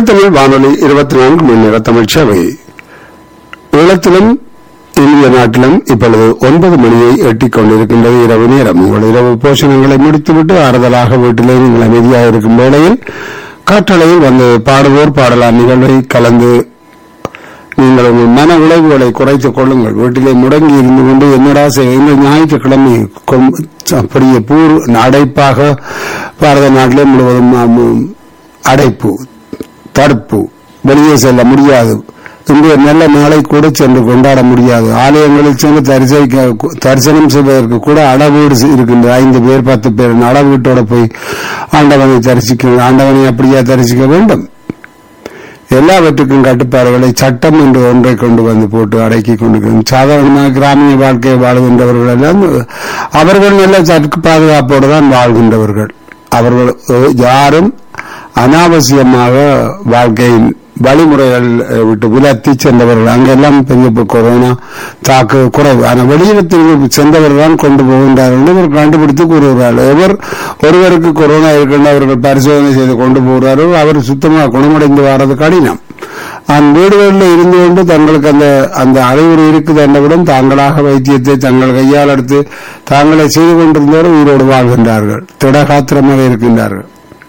முதல் தமிழ் வானொலி இருபத்தி நான்கு மணி நேர தமிழ் சேவை ஈழத்திலும் இந்திய நாட்டிலும் இப்பொழுது ஒன்பது மணியை எட்டிக் கொண்டிருக்கின்றது இரவு நேரம் உங்கள் இரவு போஷணங்களை முடித்துவிட்டு ஆறுதலாக வீட்டிலே நீங்கள் அமைதியாக இருக்கும் வேளையில் காற்றலையில் வந்து பாடுவோர் பாடலாம் நிகழ்வை கலந்து நீங்கள் உங்கள் மன உழைவுகளை குறைத்துக் கொள்ளுங்கள் வீட்டிலே முடங்கி இருந்து கொண்டு என்னடா செய்ய இந்த ஞாயிற்றுக்கிழமை கொம்- அப்படியே பூர் அடைப்பாக பாரத நாட்டிலே முழுவதும் ஆம், அடைப்பு தடுப்பு வெளியே செல்ல முடியாது இன்றைய நல்ல நாளை கூட சென்று கொண்டாட முடியாது ஆலயங்களில் சென்று தரிசிக்க தரிசனம் செய்வதற்கு கூட அளவீடு இருக்கின்றது ஐந்து பேர் பத்து பேர் அளவீட்டோட போய் ஆண்டவனை தரிசிக்க ஆண்டவனை அப்படியே தரிசிக்க வேண்டும் எல்லாவற்றுக்கும் கட்டுப்பாடுகளை சட்டம் என்று ஒன்றை கொண்டு வந்து போட்டு அடக்கி கொண்டிருக்கிறோம் சாதாரணமாக கிராமிய வாழ்க்கையை வாழ்கின்றவர்கள் எல்லாம் அவர்கள் நல்ல சற்கு பாதுகாப்போடு தான் வாழ்கின்றவர்கள் அவர்கள் அஹ், யாரும் அனாவசியமாக வாழ்க்கையின் வழிமுறைகள் அஹ், விட்டு விலத்தி சென்றவர்கள் அங்கெல்லாம் பெரிய ப- கொரோனா தாக்கு குறைவு ஆனால் வெளியிடத்தில் சென்றவர்கள் தான் கொண்டு போகின்றார்கள் என்று இவர் கண்டுபிடித்து கூறுகிறார்கள் எவர் ஒருவருக்கு கொரோனா இருக்கின்ற அவர்கள் பரிசோதனை செய்து கொண்டு போகிறார்கள் அவர் சுத்தமாக குணமடைந்து வர்றது கடினம் அந்த வீடுகளில் இருந்து கொண்டு தங்களுக்கு அந்த அந்த அறிவுரை இருக்குது என்றவுடன் தாங்களாக வைத்தியத்தை தங்கள் கையால் எடுத்து தாங்களே செய்து கொண்டிருந்தோர் உயிரோடு வாழ்கின்றார்கள் திடகாத்திரமாக இருக்கின்றார்கள்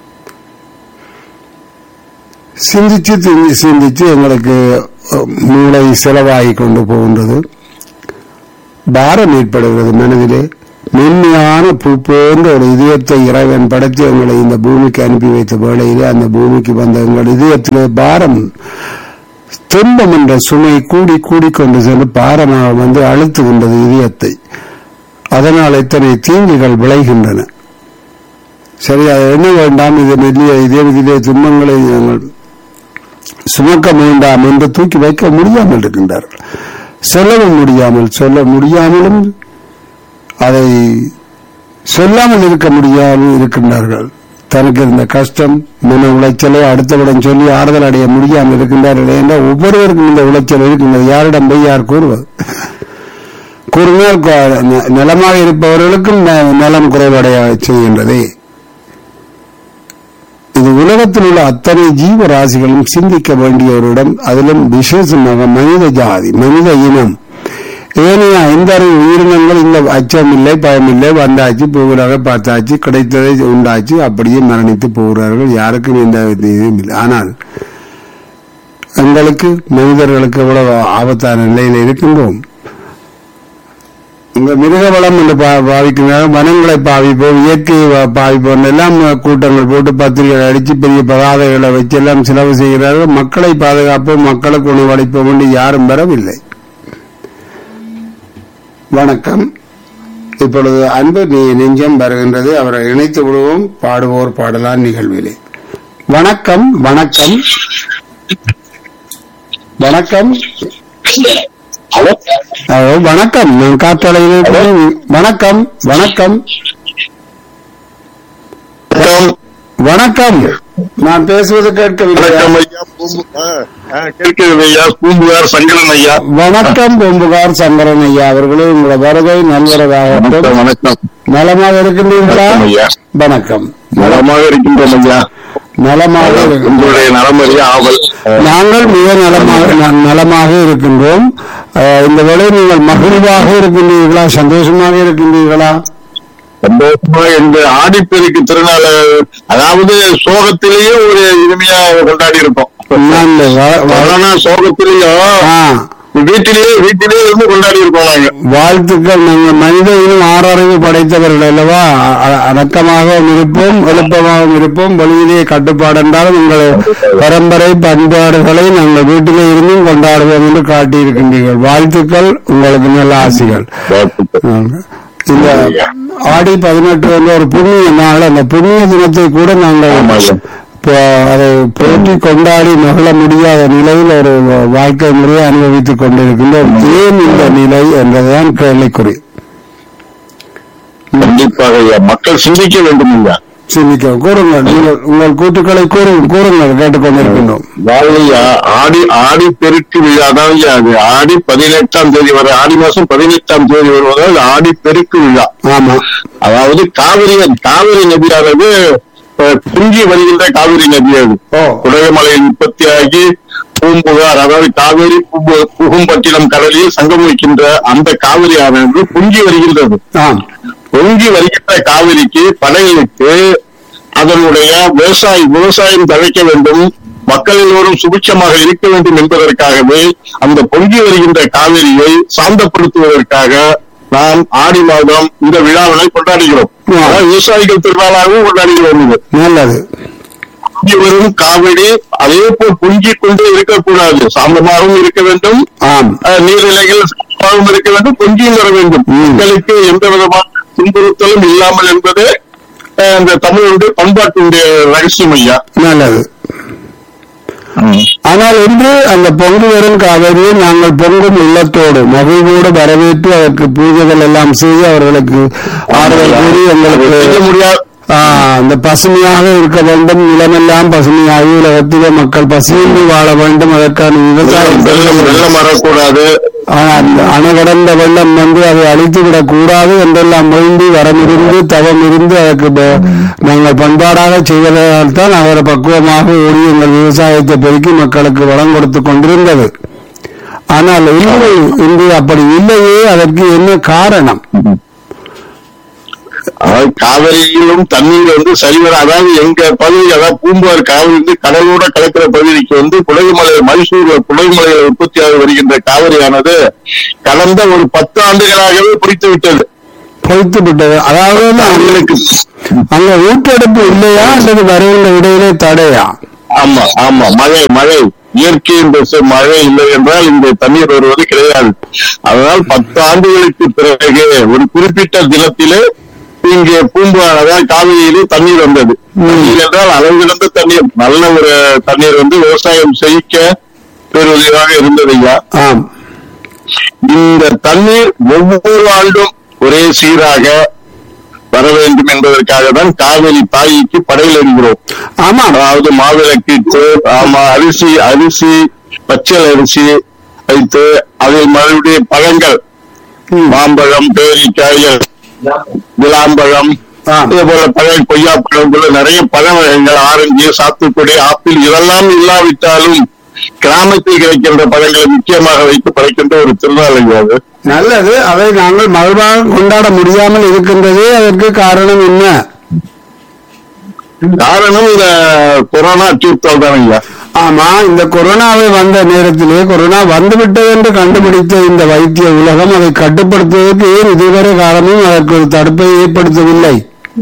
சிந்திச்சு தி- சிந்திச்சு எங்களுக்கு அஹ், மூளை செலவாகி கொண்டு போகின்றது பாரம் ஏற்படுகிறது மனதிலே மென்மையான பூ போன்ற ஒரு இதயத்தை இறைவன் படைத்து எங்களை இந்த பூமிக்கு அனுப்பி வைத்த வேளையிலே அந்த பூமிக்கு வந்த எங்கள் இதயத்திலே பாரம் துன்பம் என்ற சுமை கூடி கூடிக்கொண்டு சென்று பாரமாக வந்து அழுத்துகின்றது இதயத்தை அதனால் இத்தனை தீங்குகள் விளைகின்றன சரி அதை எண்ண வேண்டாம் இது மெல்லிய இதே இதிலே துன்பங்களை நாங்கள் சுமக்க வேண்டாம் என்று தூக்கி வைக்க முடியாமல் இருக்கின்றார்கள் சொல்லவும் முடியாமல் சொல்ல முடியாமலும் அதை சொல்லாமல் இருக்க முடியாமல் இருக்கின்றார்கள் தனக்கு இருந்த கஷ்டம் மன உளைச்சலை அடுத்தவிடம் சொல்லி ஆறுதல் அடைய முடியாமல் இருக்கின்றார்கள் என்றால் ஒவ்வொருவருக்கும் இந்த உளைச்சல் இருக்கின்றது யாரிடம் போய் யார் கூறுவது கூறினால் கு- ந- நலமாக இருப்பவர்களுக்கும் ந- நலம் குறைவடைய செய்கின்றதே இது உலகத்தில் உள்ள அத்தனை ஜீவராசிகளும் சிந்திக்க வேண்டிய ஒரு இடம் அதிலும் விசேஷமாக மனித ஜாதி மனித இனம் ஏனைய ஐந்தாறு உயிரினங்கள் இந்த அச்சம் இல்லை பயம் இல்லை வந்தாச்சு போகிறாக பார்த்தாச்சு கிடைத்ததை உண்டாச்சு அப்படியே மரணித்து போகிறார்கள் யாருக்கும் எந்த இதுவும் இல்லை ஆனால் எங்களுக்கு மனிதர்களுக்கு எவ்வளவு ஆபத்தான நிலையில் இருக்கின்றோம் இந்த மிருக வளம் என்று பா- பாவிக்கிறாங்க வனங்களை பாவிப்போம் இயற்கையை வா- பாவிப்போம் எல்லாம் கூட்டங்கள் போட்டு பத்திரிகைகள் அடிச்சு பெரிய பதாதைகளை வச்சு எல்லாம் செலவு செய்கிறார்கள் மக்களை பாதுகாப்போம் மக்களுக்கு உணவளிப்போம் என்று யாரும் வரவில்லை வணக்கம் இப்பொழுது அன்பு நீ நெஞ்சம் வருகின்றது அவரை இணைத்து விடுவோம் பாடுவோர் பாடலாம் நிகழ்விலே வணக்கம் வணக்கம் வணக்கம் ஹலோ ஹலோ வணக்கம் நான் காற்றாலையில் இருக்கிறேன். வணக்கம் வணக்கம் வணக்கம் வணக்கம் நான் பேசுவது கேட்கவில்லை வணக்கம் ஐயா பூம்பு- ஆ, ஆ, கேட்கிறது ஐயா பூம்புகார் சங்கரன் ஐயா வணக்கம் பூம்புகார் சங்கரன் ஐயா அவர்களே உங்களோட வருகை நல்வரவாகட்டும் வணக்கம் வணக்கம் நலமாக இருக்கின்றீர்களா வணக்கம் ஐயா வணக்கம் நலமாக இருக்கின்றோம் ஐயா நலமாக இருக்கின்றோம். உங்களுடைய நலமறிய ஆவல் நாங்கள் மிக நலமாக ந- நலமாக இருக்கின்றோம் அஹ், இந்த வேளை நீங்கள் மகிழ்வாக இருக்கின்றீர்களா சந்தோஷமாக இருக்கின்றீர்களா சந்தோஷமா இந்த ஆடிப்பெருக்கு திருநாள் அதாவது சோகத்திலேயே ஒரு இனிமையா கொண்டாடி இருப்போம் நான் இந்த வ- வ- கொரோனா சோகத்திலேயும் ஆ, வீட்டிலேயே வீட்டிலேயே இருந்து கொண்டாடி இருக்கோம் நாங்க வாழ்த்துக்கள் நாங்கள் மனித இனம் ஆறறிவு படைத்தவர்கள் அல்லவா அ- அ- அடக்கமாகவும் இருப்போம் எழுப்பமாகவும் இருப்போம் வழியிலே கட்டுப்பாடு என்றாலும் உங்கள் பரம்பரை பண்பாடுகளை நாங்கள் வீட்டிலே இருந்தும் கொண்டாடுவோம் என்று காட்டியிருக்கின்றீர்கள் வாழ்த்துக்கள் உங்களுக்கு நல்ல ஆசைகள் ஆங்க. இந்த ஆடி பதினெட்டு வந்து ஒரு புண்ணிய நாள் அந்த புண்ணிய தினத்தை கூட நாங்கள் ஆமாங்க. இப்போ அதை போற்றி கொண்டாடி மகிழ முடியாத நிலையில் ஒரு வாழ்க்கை முறையை அனுபவித்துக் கொண்டிருக்கின்றோம் ஏன் இந்த நிலை என்றதுதான் கேள்விக்குறி கண்டிப்பாக ஐயா மக்கள் சிந்திக்க வேண்டும் ஐயா சிந்திக்க கூறுங்கள் நீங்கள் உங்கள் கூட்டுக்களை கூறு கூறுங்கள் கேட்டுக்கொண்டிருக்கின்றோம் வாழையா ஆடி ஆடி பெருக்கு விழா அதாவது அது ஆடி பதினெட்டாம் தேதி வரை ஆடி மாசம் பதினெட்டாம் தேதி வருவதால் ஆடி பெருக்கு விழா ஆமா அதாவது காவிரி காவிரி நதியானது அஹ், பொங்கி வருகின்ற காவிரி நதி அது ஓ. குடகுமலையில் உற்பத்தியாகி பூம்புகார் அதாவது காவிரி புகு- புகும்பட்டினம் கடலில் சங்கமிக்கின்ற அந்த காவிரி ஆனது பொங்கி வருகின்றது ஆம் பொங்கி வருகின்ற காவிரிக்கு படையலுக்கு அதனுடைய விவசாய விவசாயம் தழைக்க வேண்டும் மக்கள் எல்லோரும் சுபிட்சமாக இருக்க வேண்டும் என்பதற்காகவே அந்த பொங்கி வருகின்ற காவிரியை சாந்தப்படுத்துவதற்காக நாம் ஆடி மாதம் இந்த விழாவினை கொண்டாடுகிறோம் ஆ. அதாவது விவசாயிகள் திருநாளாகவும் கொண்டாடுகிறோம் இது நல்லது பொங்கி வரும் காவிரி அதே போல் பொங்கிக் கொண்டே இருக்கக்கூடாது சாந்தமாகவும் இருக்க வேண்டும் ஆம் அஹ், நீர்நிலைகள் சுத்தமாகவும் இருக்க வேண்டும் பொங்கியும் வர வேண்டும் ம். மக்களுக்கு எந்த விதமான துன்புறுத்தலும் இல்லாமல் என்பது அஹ், இந்த தமிழுடைய பண்பாட்டுடைய ரகசியம் ஐயா நல்லது ஆனால் இன்று அந்த பொங்கு வரும் காவிரியை நாங்கள் பொங்கும் உள்ளத்தோடு மகிழ்வோடு வரவேற்று அதற்கு பூஜைகள் எல்லாம் செய்து அவர்களுக்கு ஆறுதல் கூறி அது எங்களுக்கு செய்ய முடியாது ஆ, அந்த பசுமையாக இருக்க வேண்டும் நிலமெல்லாம் பசுமையாகி உலகத்திலே மக்கள் பசியின்றி வாழ வேண்டும் அதற்கான விவசாயம் வெள்ளம் வெள்ளம் வரக்கூடாது ஆனால் அணை கடந்த வெள்ளம் வந்து அதை அழித்து விடக் கூடாது என்றெல்லாம் வேண்டி வரமிருந்து தவம் இருந்து அதற்கு ப- நாங்கள் பண்பாடாக செய்வதால் தான் அவர் பக்குவமாக ஓடி எங்கள் விவசாயத்தை பெருக்கி மக்களுக்கு வளம் கொடுத்து கொண்டிருந்தது ஆனால் இன்று இன்று அப்படி இல்லையே அதற்கு என்ன காரணம் அதாவது காவிரியிலும் தண்ணீர் வந்து சரிவர அதாவது எங்க பகுதி அதாவது பூம்புகார் காவிரி வந்து கடலோட கலக்கிற பகுதிக்கு வந்து குடகுமலை மைசூர் குடகுமலையில் உற்பத்தியாக வருகின்ற காவிரியானது கடந்த ஒரு பத்து ஆண்டுகளாகவே பிடித்து விட்டது பொய்த்து விட்டது அதாவது அங்க- அவங்களுக்கு அங்க ஊட்டெடுப்பு இல்லையா அல்லது வருகின்ற இடையிலே தடையா ஆமா ஆமா மழை மழை இயற்கையின் பேச மழை இல்லை என்றால் இந்த தண்ணீர் வருவது கிடையாது அதனால் பத்து ஆண்டுகளுக்கு பிறகு ஒரு குறிப்பிட்ட தினத்திலே இங்கே பூம்புகார் அதாவது காவிரியிலே தண்ணீர் வந்தது தண்ணீர் என்றால் அளவு கிடந்த தண்ணீர் நல்ல ஒரு தண்ணீர் வந்து விவசாயம் செய்ய பெறுவதாக இருந்தது ஐயா ஆம் இந்த தண்ணீர் ஒவ்வொரு ஆண்டும் ஒரே சீராக வர வேண்டும் என்பதற்காக தான் காவிரி தாய்க்கு படையில் என்கிறோம் ஆமாம் அதாவது மாவிளக்கிட்டு ஆமா அரிசி அரிசி பச்சை அரிசி வைத்து அதில் மறுபடியும் பழங்கள் ம். மாம்பழம் பேரிக்காய் விளாம்பழம் ஆம். இது போல பழம் கொய்யாப்பழம் போல நிறைய பழ வகைகள் ஆரஞ்சு சாத்துக்குடி ஆப்பிள் இதெல்லாம் இல்லாவிட்டாலும் கிராமத்தில் கிடைக்கின்ற பழங்களை முக்கியமாக வைத்து படைக்கின்ற ஒரு திருநாள் ஐயா அது நல்லது அதை நாங்கள் மகிழ்வாக கொண்டாட முடியாமல் இருக்கின்றதே அதற்கு காரணம் என்ன காரணம் இந்த கொரோனா அச்சுறுத்தல் தான் ஐயா ஆமா இந்த கொரோனாவை வந்த நேரத்திலே கொரோனா வந்துவிட்டது என்று கண்டுபிடித்த இந்த வைத்திய உலகம் அதை கட்டுப்படுத்துவதற்கு ஏன் இதுவரை காலமும் அதற்கு ஒரு தடுப்பை ஏற்படுத்தவில்லை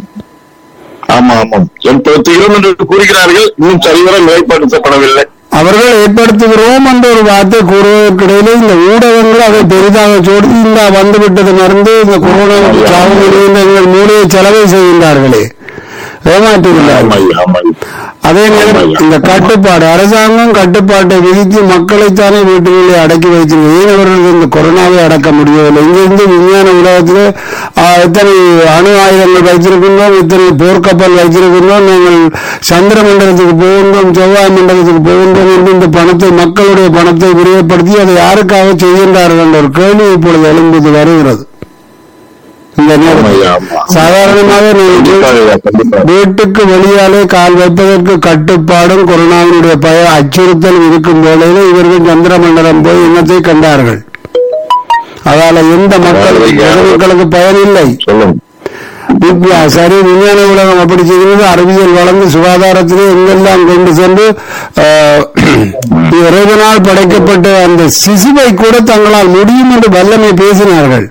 ஆமா ஆமாம் ஏற்படுத்துகிறோம் என்று கூறுகிறார்கள் இன்னும் சரிவர நிலைப்படுத்தப்படவில்லை அவர்கள் ஏற்படுத்துகிறோம் என்ற ஒரு வார்த்தை கூறுவதற்கிடையிலே இந்த ஊடகங்கள் அதை பெரிதாக சோடி இந்த வந்துவிட்டது மறந்து இந்த கொரோனாவுக்கு சாவு எங்கள் மூலையை செலவை செய்கின்றார்களே ஏமாற்றுகிறார்கள் ஆமாம் ஐயா, ஆமாம் ஐயா. அதே நேரம் ஆமாய்யா. இந்த கட்டுப்பாடு அரசாங்கம் கட்டுப்பாட்டை விதித்து மக்களைத்தானே வீட்டுகளிலே அடக்கி வைத்திருக்கிறது ஏன் அவர்கள் இந்த கொரோனாவை அடக்க முடியவில்லை இங்கிருந்து விஞ்ஞான உலகத்தில் ஆ, எத்தனை அணு ஆயுதங்கள் வைத்திருக்கின்றோம் இத்தனை போர்க்கப்பல் வைத்திருக்கின்றோம் நாங்கள் சந்திர மண்டலத்துக்கு போகின்றோம் செவ்வாய் மண்டலத்துக்கு போகின்றோம் என்று இந்த பணத்தை மக்களுடைய பணத்தை விரிவுபடுத்தி அதை யாருக்காக செய்கின்றார்கள் என்ற ஒரு கேள்வி இப்பொழுது எழும்புது வருகிறது இந்த ஆமாம் நேரம் ஐயா, ஆமாம். சாதாரணமாக நீங்கள் கண்டிப்பாக ஐயா, கண்டிப்பாக. வீட்டுக்கு வெளியாலே கால் வைப்பதற்கு கட்டுப்பாடும் கொரோனாவினுடைய பய அச்சுறுத்தல் இருக்கும் வேளையில இவர்கள் சந்திரமண்டலம் போய் இனத்தை கண்டார்கள் அதால எந்த மக்கள் மக்களுக்கு பயன் இல்லை சொல்லுங்க இப்ப சரி விஞ்ஞான உலகம் அப்படி செய்கிறது அறிவியல் வளர்ந்து சுகாதாரத்திலே எங்கெல்லாம் கொண்டு சென்று ஆஹ், இறைவனால் படைக்கப்பட்ட அந்த சிசுவை கூட தங்களால் முடியும் என்று வல்லமை பேசினார்கள்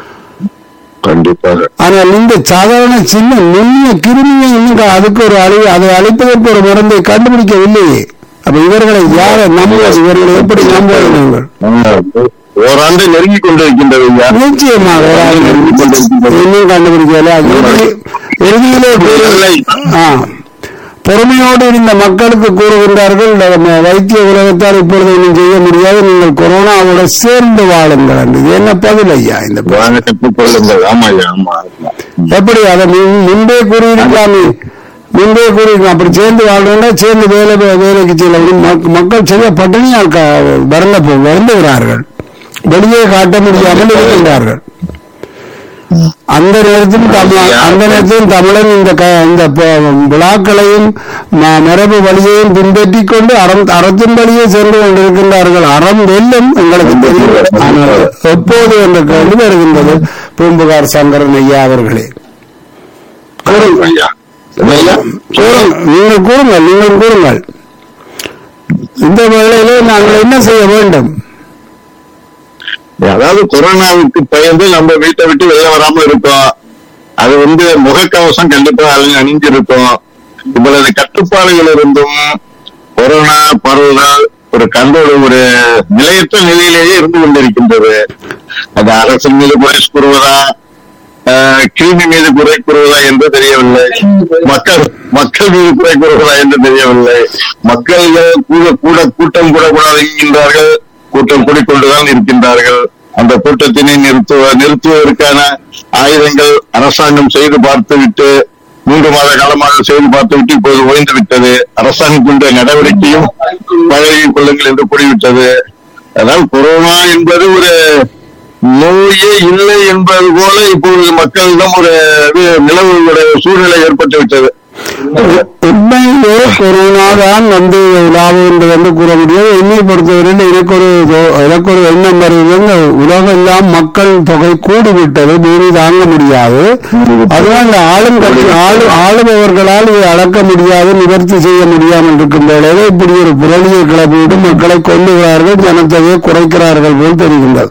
கண்டிப்பாக ஆனால் இந்த சாதாரண சின்ன நுண்ணிய கிருமியை இன்னும் அதுக்கு ஒரு அழி அதை அழிப்பதற்கு ஒரு மருந்தை கண்டுபிடிக்கவில்லையே அப்ப இவர்களை யாரை நம்புவது இவர்களை எப்படி நம்புவது நீங்கள் ஆமாம். ஓராண்டு நெருங்கி கொண்டிருக்கின்றது ஐயா நிச்சயமாக யாராவது இன்னும் கண்டுபிடிக்கல அது இறுதி- இறுதியிலே இல்லை. ஆ. பொறுமையோடு இருந்த மக்களுக்கு கூறுகின்றார்கள் நம்ம வைத்திய உலகத்தால் இப்பொழுது ஒன்றும் செய்ய முடியாது நீங்கள் கொரோனாவோட சேர்ந்து வாழுங்கள் என்று. இது என்ன பதில் ஐயா இந்த பதில்? வாங்க கற்றுக் கொள்ளுங்கள் ஆமா ஐயா ஆமா ஆமா. எப்படி அதை முன்- முன்பே கூறியிருக்கலாமே முன்பே கூறியிருக்கலாம் அப்படி சேர்ந்து வாழ்றோம்னா சேர்ந்து வேலை வேலைக்கு செல்ல மக்கள் செய்ய பட்டினியால் க- வருந்த வருந்துகிறார்கள் வெளியே காட்ட முடியாமல் இருக்கின்றார்கள் அந்த நேரத்தில் தமிழ் அந்த நேரத்தில் தமிழன் இந்த க- இந்த ப- விழாக்களையும் ம- மரபு வழியையும் பின்பற்றி கொண்டு அறம் அறத்தின் வழியே சென்று கொண்டிருக்கின்றார்கள் அறம் வெல்லும் எங்களுக்கு தெரியும் ஆனால் எப்போது என்ற கேள்வி வருகின்றது பூம்புகார் சங்கரன் ஐயா அவர்களே கூறுங்கள் ஐயா என்ன ஐயா கூறுங்கள் நீங்கள் கூறுங்கள் நீங்கள் கூறுங்கள் இந்த வேளையிலே நாங்கள் என்ன செய்ய வேண்டும் அதாவது கொரோனாவுக்கு பயந்து நம்ம வீட்டை விட்டு வெளில வராம இருக்கோம் அது வந்து முகக்கவசம் கண்டிப்பா அணி- அணிஞ்சிருக்கோம் இவ்வளவு கட்டுப்பாடுகள் இருந்தும் கொரோனா பரவுதல் ஒரு கண்ட்ரோல் ஒரு நிலையற்ற நிலையிலேயே இருந்து கொண்டிருக்கின்றது அது அரசின் மீது குறை கூறுவதா ஆஹ், கிருமி மீது குறை கூறுவதா என்று தெரியவில்லை மக்கள் மக்கள் மீது குறை கூறுவதா என்று தெரியவில்லை மக்கள் கூட கூட கூட்டம் கூட கூடாது என்கின்றார்கள் கூட்டம் கூடிக்கொண்டுதான் இருக்கின்றார்கள் அந்த கூட்டத்தினை நிறுத்துவ நிறுத்துவதற்கான ஆயுதங்கள் அரசாங்கம் செய்து பார்த்துவிட்டு மூன்று மாத காலமாக செய்து பார்த்துவிட்டு இப்போது ஓய்ந்து விட்டது அரசாங்கம் கொண்ட நடவடிக்கையும் பழகிக் கொள்ளுங்கள் என்று கூறிவிட்டது அதனால் கொரோனா என்பது ஒரு நோயே இல்லை என்பது போல இப்பொழுது மக்களிடம் ஒரு இது நிலவு ஒரு சூழ்நிலை ஏற்பட்டு விட்டது உண்மையிலே கொரோனா தான் வந்து லாபம் என்று வந்து கூற முடியாது என்னை பொறுத்தவரையில் எனக்கு ஒரு தோ- எனக்கு ஒரு எண்ணம் வருகிறது உலகம் எல்லாம் மக்கள் தொகை கூடிவிட்டது பூமி தாங்க முடியாது அதனால் இந்த ஆளும் கட்சி ஆளு ஆளுபவர்களால் இதை அளக்க முடியாது நிவர்த்தி செய்ய முடியாமல் இருக்கும் வேளையில இப்படி ஒரு புரளியை கிளப்பிவிட்டு மக்களை கொல்லுகிறார்கள் ஜனத்தொகையை குறைக்கிறார்கள் போல் தெரிகின்றது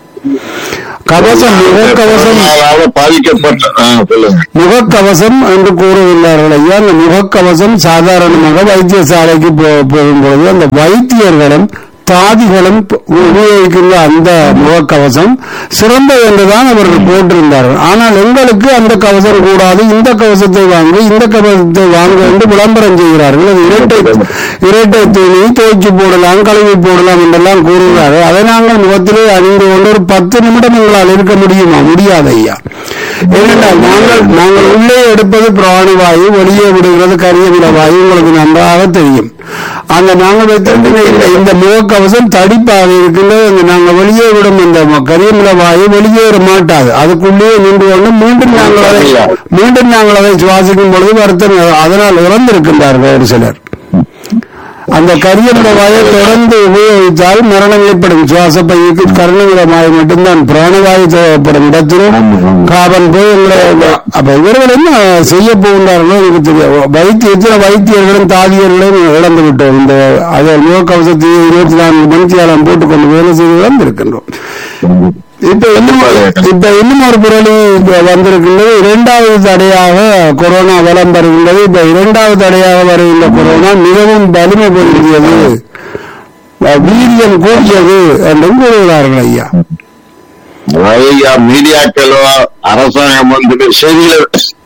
கவசம் முகக்கவசம் கொரோனாவால பாதிக்கப்பட்ட ஆ, சொல்லுங்க முகக்கவசம் என்று கூறுகின்றார்கள் ஐயா அந்த முகக்கவசம் சாதாரணமாக வைத்தியசாலைக்கு போ- போகும்பொழுது அந்த வைத்தியர்களும் தாதிகளும் ப- உபயோகிக்கின்ற அந்த முகக்கவசம் சிறந்தது என்றுதான் அவர்கள் போட்டிருந்தார்கள் ஆனால் எங்களுக்கு அந்த கவசம் கூடாது இந்த கவசத்தை வாங்கு இந்த கவசத்தை வாங்க என்று விளம்பரம் செய்கிறார்கள் அது இரட்டை இரட்டை துணி துவைச்சு போடலாம் கழுவி போடலாம் என்றெல்லாம் கூறுகிறார்கள் அதை நாங்கள் முகத்திலே அணிந்து கொண்டு ஒரு பத்து நிமிடம் எங்களால் இருக்க முடியுமா முடியாது ஐயா ஏனென்றால் நாங்கள் நாங்கள் உள்ளே எடுப்பது பிராணவாயு வெளியே விடுகிறது கரியமில வாயு உங்களுக்கு நன்றாக தெரியும் அந்த நாங்கள் வைத்திருக்கிற இந்த- இந்த முகக்கவசம் தடிப்பாக இருக்கின்றது அந்த நாங்கள் வெளியே விடும் இந்த ம- கரியமில வாயு வெளியேற மாட்டாது அதுக்குள்ளேயே நின்று கொண்டு மீண்டும் நாங்கள் அதை மீண்டும் நாங்கள் அதை சுவாசிக்கும் பொழுது வருத்தம் அதனால் இறந்திருக்கின்றார்கள் ஒரு சிலர் அந்த கரியமில வாயை தொடர்ந்து உபயோகித்தால் மரணம் ஏற்படும் சுவாச பைக்கு கருணமில வாயு மட்டும்தான் பிராணவாயு தேவைப்படும் இடத்திலும் காபன் போய் எங்களை அப்ப இவர்கள் என்ன செய்ய போகின்றார்களோ எனக்கு தெரியும் வைத்திய இத்தனை வைத்தியர்களும் தாதியர்களும் இழந்து விட்டோம் இந்த அதை முகக்கவசத்தை இருபத்தி நான்கு மணித்தியாலம் போட்டுக்கொண்டு வேலை செய்து இழந்திருக்கின்றோம் இப்ப இன்னும் இப்ப இன்னும் ஒரு புரளி இப்ப வந்திருக்கின்றது இரண்டாவது தடையாக கொரோனா வலம் வருகின்றது இப்ப இரண்டாவது தடையாக வருகின்ற கொரோனா மிகவும் வலிமை பொருந்தியது அஹ் வீரியம் கூடியது என்றும் கூறுகிறார்கள் ஐயா ஐயா மீடியாக்களோ அரசாங்கம் வந்து செய்திகளை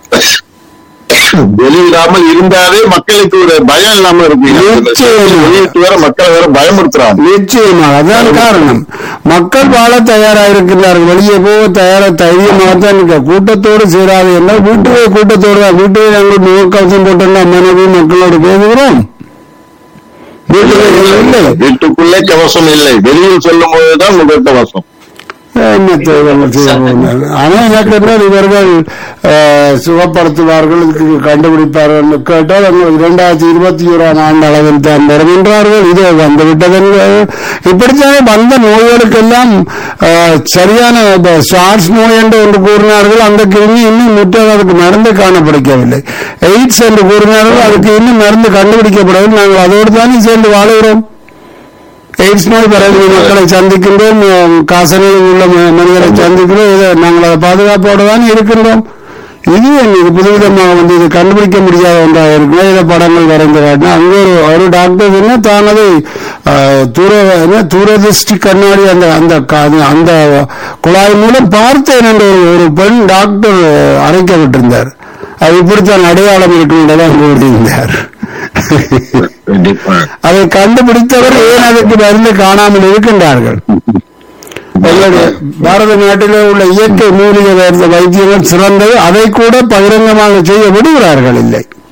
வெளியிடாமல் இருந்தாலே மக்களுக்கு ஒரு பயம் இல்லாம இருக்கு நிச்சயமா. வெளியிட்டு வேற மக்களை வேற பயமுறுத்துறாங்க நிச்சயமாக அதான் காரணம் மக்கள் வாழ தயாரா இருக்கிறார்கள் வெளியே போக தயாரா தைரியமாக தான் இருக்க கூட்டத்தோடு சேராது என்றால் வீட்டுவே கூட்டத்தோடு தான் வீட்டுவே நாங்கள் முகக்கவசம் போட்டோம்னா மனைவி மக்களோடு பேசுகிறோம் வீட்டுவே இல்லை வீட்டுக்குள்ளே கவசம் இல்லை வெளியில் சொல்லும் போதுதான் முகக்கவசம் என்ன தேவைகள் செய்ய போகிறார்கள். ஆனால் எனக்கு என்ன இவர்கள் அஹ், சுகப்படுத்துவார்கள் இதுக்கு கண்டுபிடிப்பார்கள் என்று கேட்டால் அவங்க இரண்டாயிரத்தி இருபத்தி ஓராம் ஆண்டு அளவில் தான் வரும் என்றார்கள் இது வந்து விட்டதென்றால் இப்படித்தானே வந்த நோய்களுக்கெல்லாம் அஹ், சரியான சார்ஸ் நோய் என்று ஒன்று கூறினார்கள் அந்த கிருமி இன்னும் முற்றாக அதுக்கு மருந்து காணப்பிடிக்கவில்லை எய்ட்ஸ் என்று கூறினார்கள் அதுக்கு இன்னும் மருந்து கண்டுபிடிக்கப்படவில்லை நாங்கள் அதோடு தானே சேர்ந்து வாழுகிறோம் எய்ட்ஸ் நோய் பரவி மக்களை சந்திக்கின்றோம் உம், காசநோயில் உள்ள ம- மனிதரை சந்திக்கிறோம் இதை நாங்கள் அதை பாதுகாப்போடு தான் இருக்கின்றோம் இது இது புதுவிதமாக வந்து இது கண்டுபிடிக்க முடியாத ஒன்றாக இருக்கும் இதை படங்கள் வரைந்து காட்டினா அங்கே ஒரு ஒரு டாக்டர் என்ன தான் அதை ஆஹ், தூர என்ன தூரதிருஷ்டி கண்ணாடி அந்த அந்த கா- அந்த குழாய் மூலம் பார்த்தேன் என்ற ஒரு ஒரு பெண் டாக்டர் அழைக்கப்பட்டிருந்தார் அது இப்படித்தான் அடையாளம் இருக்கும் கூறியிருந்தார் கண்டிப்பா அதை கண்டுபிடித்தவர் ஏன் அதற்கு மருந்து காணாமல் இருக்கின்றார்கள் எங்களுடைய பாரத நாட்டிலே உள்ள இயற்கை மூலிகை வைத்த வைத்தியங்கள் சிறந்தது அதை கூட பகிரங்கமாக செய்ய விடுகிறார்கள் இல்லை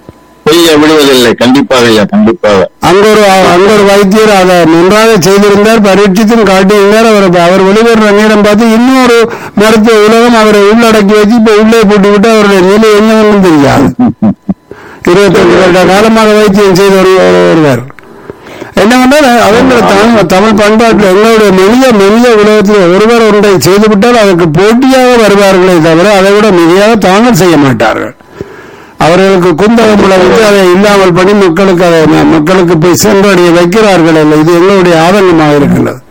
செய்ய விடுவதில்லை கண்டிப்பாக ஐயா கண்டிப்பாக அங்க ஒரு அங்க ஒரு வைத்தியர் அதை நன்றாக செய்திருந்தார் பரீட்சித்தும் காட்டியிருந்தார் அவர் அவர் வெளிவருற நேரம் பார்த்து இன்னொரு மருத்துவ உலகம் அவரை உள்ளடக்கி வச்சு இப்ப உள்ளே போட்டு விட்டு அவருடைய நிலை என்னவென்னு தெரியாது இருபத்தஞ்சு வருட காலமாக வைத்தியம் செய்த ஒரு ஒரு- ஒருவர் என்னவென்றால் அவங்க தமிழ் தமிழ் பண்பாட்டில் எங்களுடைய மெலிய மெலிய உலகத்தில் ஒருவர் ஒன்றை செய்துவிட்டால் அதற்கு போட்டியாக வருவார்களே தவிர அதை விட மிகையாக தாங்கள் செய்ய மாட்டார்கள் அவர்களுக்கு குந்தகம் விளைவித்து அதை இல்லாமல் பண்ணி மக்களுக்கு அதை ம- மக்களுக்கு போய் சென்றடைய வைக்கிறார்கள் அல்ல இது எங்களுடைய ஆதங்கமாக இருக்கின்றது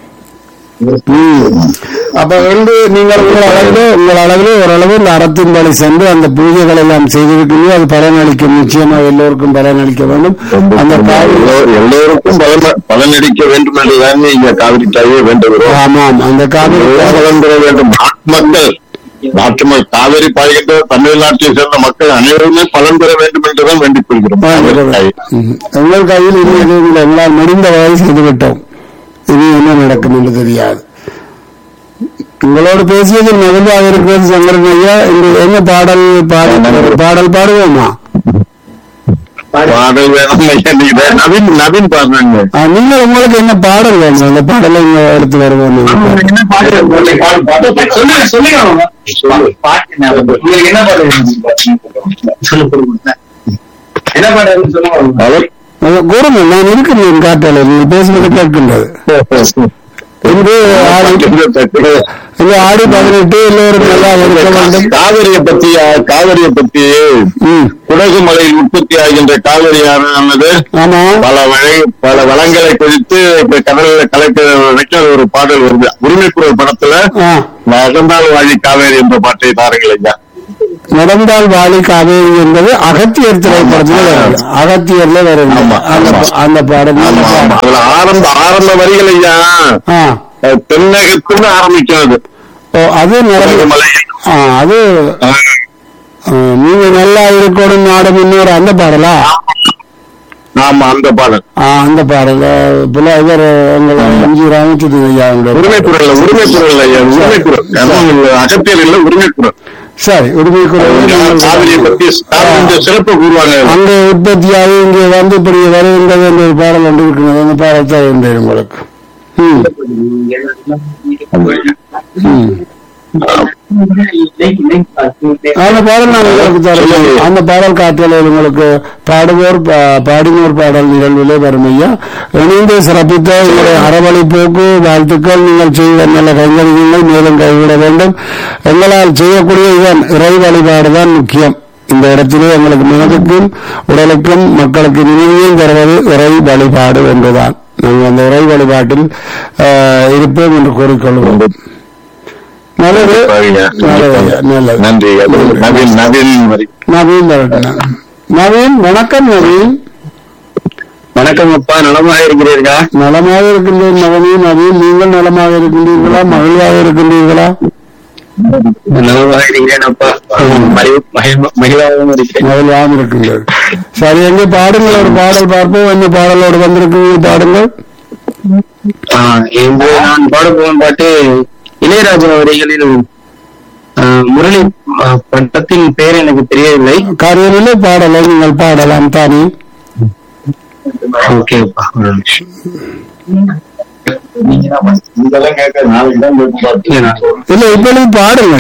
அப்ப வந்து நீங்கள் உங்கள் அளவிலே உங்கள் அளவிலே ஓரளவு இந்த அறத்தின் வழி சென்று அந்த பூஜைகள் எல்லாம் செய்திருக்கீங்க அது பலனளிக்கும் நிச்சயமாக எல்லோருக்கும் பலனளிக்க வேண்டும் அந்த பாவி எல்லோ- எல்லோருக்கும் பலன் பலனடிக்க வேண்டும் என்றுதான் இங்க காவிரி தாயே வேண்டுகிறோம் ஆமாம் அந்த காவிரி எல்லோரும் பலன் பெற வேண்டும் நாட்டு மக்கள் நாட்டு மக்கள் காவிரி பாய்கின்ற தமிழ்நாட்டை சேர்ந்த மக்கள் அனைவருமே பலன் பெற வேண்டும் என்றுதான் வேண்டிக் கொள்கிறோம் காவிரி தாயே. ம். எங்கள் கையில் இனி எதுவும் இல்லை. எங்களால் முடிந்த வரை செய்து விட்டோம் இனி என்ன நடக்கும் என்று தெரியாது உங்களோடு பேசியதில் மகிழ்வாக இருக்கிறது சங்கரன் ஐயா இந்த என்ன பாடல் பாடி பாடல் பாடுவோமா பாடல் வேணும் ஐயா, நீங்க நவீன் நவீன் பாடுறாங்க ஆ, நீங்கள் உங்களுக்கு என்ன பாடல் வேணும் அந்த பாடலை இங்க எடுத்து வருவோம் நீங்கள். என்ன பாட்டு சொல்லுங்க சொல்லுங்க அவங்க. பாட்டு ஞாபகம். உங்களுக்கு என்ன பாட்டு வேணும்? சொல்லுங்க. என்ன பாட்டு வேணும்னு சொல்லுங்க அவங்க. அவர் அது கூறுங்க நான் இருக்கிறேன் காட்டாள நீங்கள் பேசுவது கேட்கின்றது இன்று ஆடி இந்த ஆடி பதினெட்டு எல்லோரும் நல்லா இருக்க வேண்டும் காவிரியை பத்தி காவிரியை பத்தி ம். குடகு மலையில் உற்பத்தி ஆகின்ற காவிரி ஆனது ஆமா பல வகை பல வளங்களை குறித்து இப்ப கடல்ல கலக்க வைக்க ஒரு பாடல் வருது உரிமைக்குரல் படத்துல ஆ நடந்தால் வாழி காவேரி என்ற பாட்டை தாருங்கள் ஐயா நடந்தால் வாலி காவேரி என்பது அகத்தியர் திரைப்படத்துல வருது அகத்தியர்ல வருது ஆமா, அந்த ஆமா. அந்த பாடல் ஆமா ஆமா அதுல ஆரம்ப ஆரம்ப வரிகள் ஐயா ஆ அஹ், தென்னகத்துன்னு ஆரம்பிக்கும் அது ஓ அது குடகு நடந்து மலையில் ஆ அது ஆஹ், ஆ, நீங்க நல்லா இருக்கணும் நாடு இன்னொரு அந்த பாடலா ஆமா அந்த பாடல் ஆ அந்த பாடல் புல இவர் எங்கள் எம்ஜி ராமச்சந்திரன் ஐயா அவங்களுடைய உரிமை குரல் உரிமை குரல் ஐயா உரிமை குரல் அகத்தியர் இல்ல உரிமை குரல் சரி உரிமை காவிரியை பத்தி காவிரி சிறப்பு கூறுவாங்க அங்கே உற்பத்தியாகி இங்கே வந்து இப்படி வருகின்றது என்ற ஒரு பாடல் ஒன்று இருக்கிறது அந்த பாடல் தருகின்றேன் உங்களுக்கு ம் ம் அந்த பாடல் நான் உங்களுக்கு தருகிறேன் அந்த பாடல் காற்றலையில் உங்களுக்கு பாடுவோர் பா- பாடினோர் பாடல் நிகழ்விலே வரும் ஐயா இணைந்து சிறப்பித்த உங்களுடைய அறவழி போக்கு வாழ்த்துக்கள் நீங்கள் செய்த நல்ல கைங்கரியங்கள் மேலும் கைவிட வேண்டும் எங்களால் செய்யக்கூடிய இதன் இறை வழிபாடுதான் முக்கியம் இந்த இடத்திலே எங்களுக்கு மனதுக்கும் உடலுக்கும் மக்களுக்கு நினைவையும் தருவது இறை வழிபாடு என்றுதான் நாங்கள் அந்த இறை வழிபாட்டில் ஆஹ், இருப்போம் என்று கூறிக்கொள்வோம் நல்லது நல்லது ஐயா, நல்லது நன்றி அது நவீன் நவீன் வரி நவீன் வரட்டும் நவீன் வணக்கம் நவீன் வணக்கம் அப்பா நலமாக இருக்கிறீர்களா நலமாக இருக்கின்றேன் நவீன் நவீன் நீங்கள் நலமாக இருக்கின்றீர்களா மகிழ்வாக இருக்கின்றீர்களா நலமாக இருக்கிறேன் அப்பா மகிழ்வாகவும் இருக்கிறேன் மகிழ்வாக இருக்கின்றது சரி எங்கே பாடுங்கள் ஒரு பாடல் பார்ப்போம் என்ன பாடலோடு வந்திருக்கீங்க பாடுங்கள் இன்று நான் பாட போகும் பாட்டு இளையராஜா வரிகளில் ஆ, முரளி ஆ, பட்டத்தின் பெயர் எனக்கு தெரியவில்லை காரியமில்லை பாடலை நீங்கள் பாடலாம் தானே ஓகேப்பா ஒரு நிமிஷம். இதெல்லாம் கேட்க நாளைக்கு தான் போய் பார்த்து இல்ல, நான் இல்லை இப்பொழுது பாடுங்கள்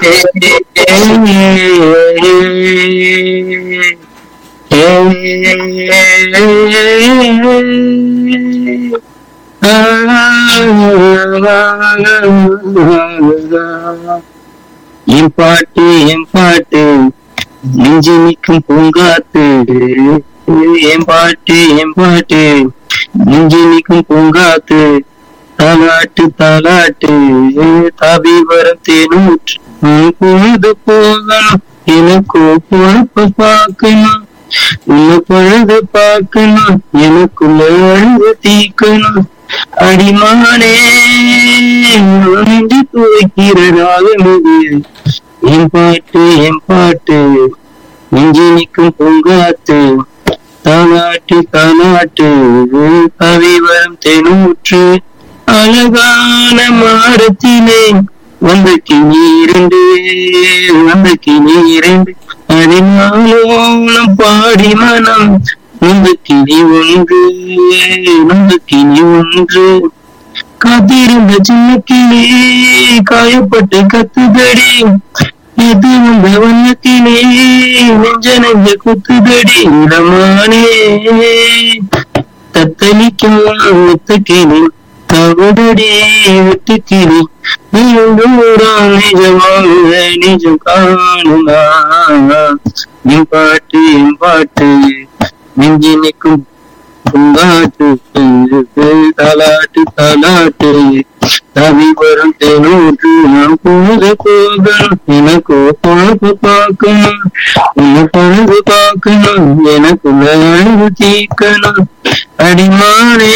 என் பாட்டு என் பாட்டு நெஞ்சு நிற்கும் பூங்காத்து என் பாட்டு என் பாட்டு நெஞ்சு நிற்கும் பூங்காத்து தாலாட்டு தாலாட்டு தாவி வரும் தேனூற்று உன் பொழுது போகணும் எனக்கு பொழப்பு பார்க்கணும் உன்னை பொழுது பார்க்கணும் எனக்குள்ள அழுது தீக்கணும் அடிமானே நெஞ்சு துவைக்கிறதாக என் பாட்டு என் பாட்டு நெஞ்சு நிற்கும் பூங்காத்து தானாட்டு தானாட்டு கவி வரும் தெனூற்று அழகான மாடத்திலே வந்த கிணி இரண்டு வந்த கிணி இரண்டு பதினாலோலம் பாடி மனம் நொந்து கிளி ஒன்று நொந்து கிளி ஒன்று காத்திருந்த சின்ன கிளி காயப்பட்டு கத்துதடி இது வந்த வண்ணத்திலே நெஞ்ச நெஞ்ச குத்துதடி இடமானே தத்தளிக்கும் முத்துக்கிளி தகுதடி விட்டுக்கிளி நீண்டூரம் நிஜமாக நிஜம் காணுமா என் பாட்டு என் பாட்டு நெஞ்சி நிற்கும் பூங்காட்டு தாலாட்டு தாலாட்டு தவி வரும் தேனூற்று நான் போக போகணும் எனக்கு பொழப்பு பார்க்கணும் உன்னை பழகு பார்க்கணும் எனக்குள்ள அழகு தீக்கணும் அடிமானே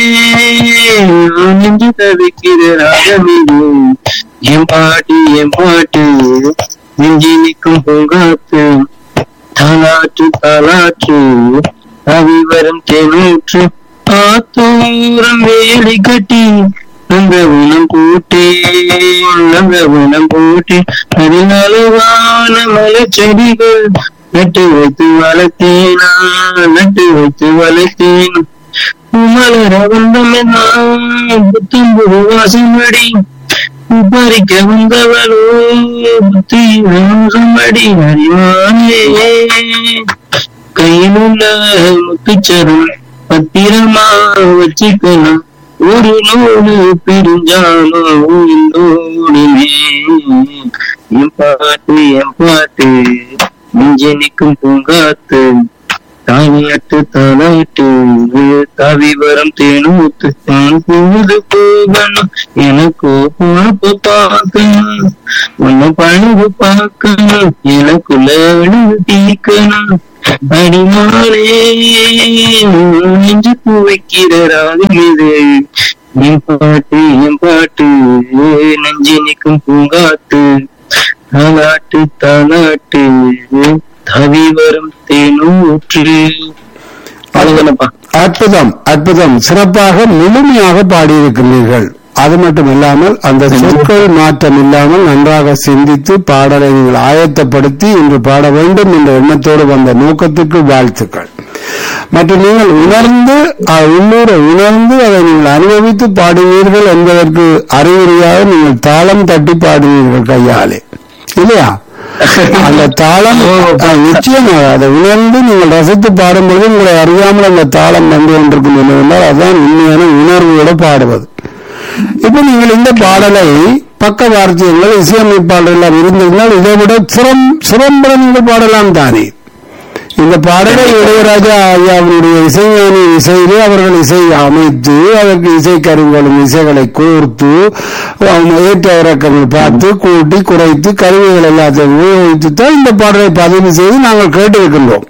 நெஞ்சு தவிக்கிற ராகமிது என் பாட்டு என் பாட்டு நெஞ்சி நிற்கும் பூங்காத்து தாலாற்று தாலாற்று அவி வரும் தேனூற்று ஆத்தூரம் வேலி கட்டி நங்கவனம் போட்டே நங்கவனம் போட்டே அதில் அளவான மலச்செடிகள் நட்டு வைத்து வளர்த்தேனா நட்டு வைத்து வளர்த்தேன் மலர வந்தமெல்லாம் புத்தம்புது வாசமடி பறிக்க வந்தவளோ புத்தி வாசமடி அறிவானே கையிலுள்ள முத்துச்சரம் பத்திரமா வச்சுக்கணும் ஒரு நூறு பிரிஞ்சாலும் உயிரோடுமே என் பாட்டு என் பாட்டு நெஞ்சு நிற்கும் பூங்காத்து தாவியட்டு தாளாட்டு தாவி வரும் தேனூத்து நான் பொழுது போகணும் எனக்கு பொழப்பு பார்க்கணும் உன்னை பழகு பார்க்கணும் எனக்குள்ள அழகு தீர்க்கணும் அடிமானே நெஞ்சு வைக்கிற ராகம் இது என் பாட்டு என் பாட்டு நெஞ்சு நிற்கும் பூங்காத்து தாலாட்டு தாலாட்டு தவி வரும் தேனூற்று அவ்வளவுதானப்பா அற்புதம் அற்புதம் சிறப்பாக முழுமையாக பாடியிருக்கிறீர்கள் அது மட்டும் இல்லாமல் அந்த சொற்கள் மாற்றம் இல்லாமல் நன்றாக சிந்தித்து பாடலை நீங்கள் ஆயத்தப்படுத்தி இன்று பாட வேண்டும் என்ற எண்ணத்தோடு வந்த நோக்கத்துக்கு வாழ்த்துக்கள் மற்றும் நீங்கள் உணர்ந்து அஹ், உள்ளூரை உணர்ந்து அதை நீங்கள் அனுபவித்து பாடுவீர்கள் என்பதற்கு அறிகுறியாக நீங்கள் தாளம் தட்டி பாடுவீர்கள் கையாலே இல்லையா அந்த தாளம் அஹ், நிச்சயமாக அதை உணர்ந்து நீங்கள் ரசித்து பாடும்போது உங்களை அறியாமல் அந்த தாளம் வந்து கொண்டிருக்கும் என்னவென்றால் அதுதான் உண்மையான உணர்வோடு பாடுவது இப்ப நீங்கள் இந்த பாடலை பக்க வார்த்தைகள் இசையமைப்பாளர்கள் இருந்திருந்தால் இதை விட சிரம் சிறம்பட நீங்கள் பாடலாம் தானே இந்த பாடலை இளையராஜா ஐயாவுடைய இசைஞானி இசையிலே அவர்கள் இசை அமைத்து அதற்கு இசைக்கருவிகளும் இசைகளை கோர்த்து அவங்க ஏற்ற இறக்கங்கள் பார்த்து கூட்டி குறைத்து கருவிகள் எல்லாத்தையும் உபயோகித்து தான் இந்த பாடலை பதிவு செய்து நாங்கள் கேட்டிருக்கின்றோம்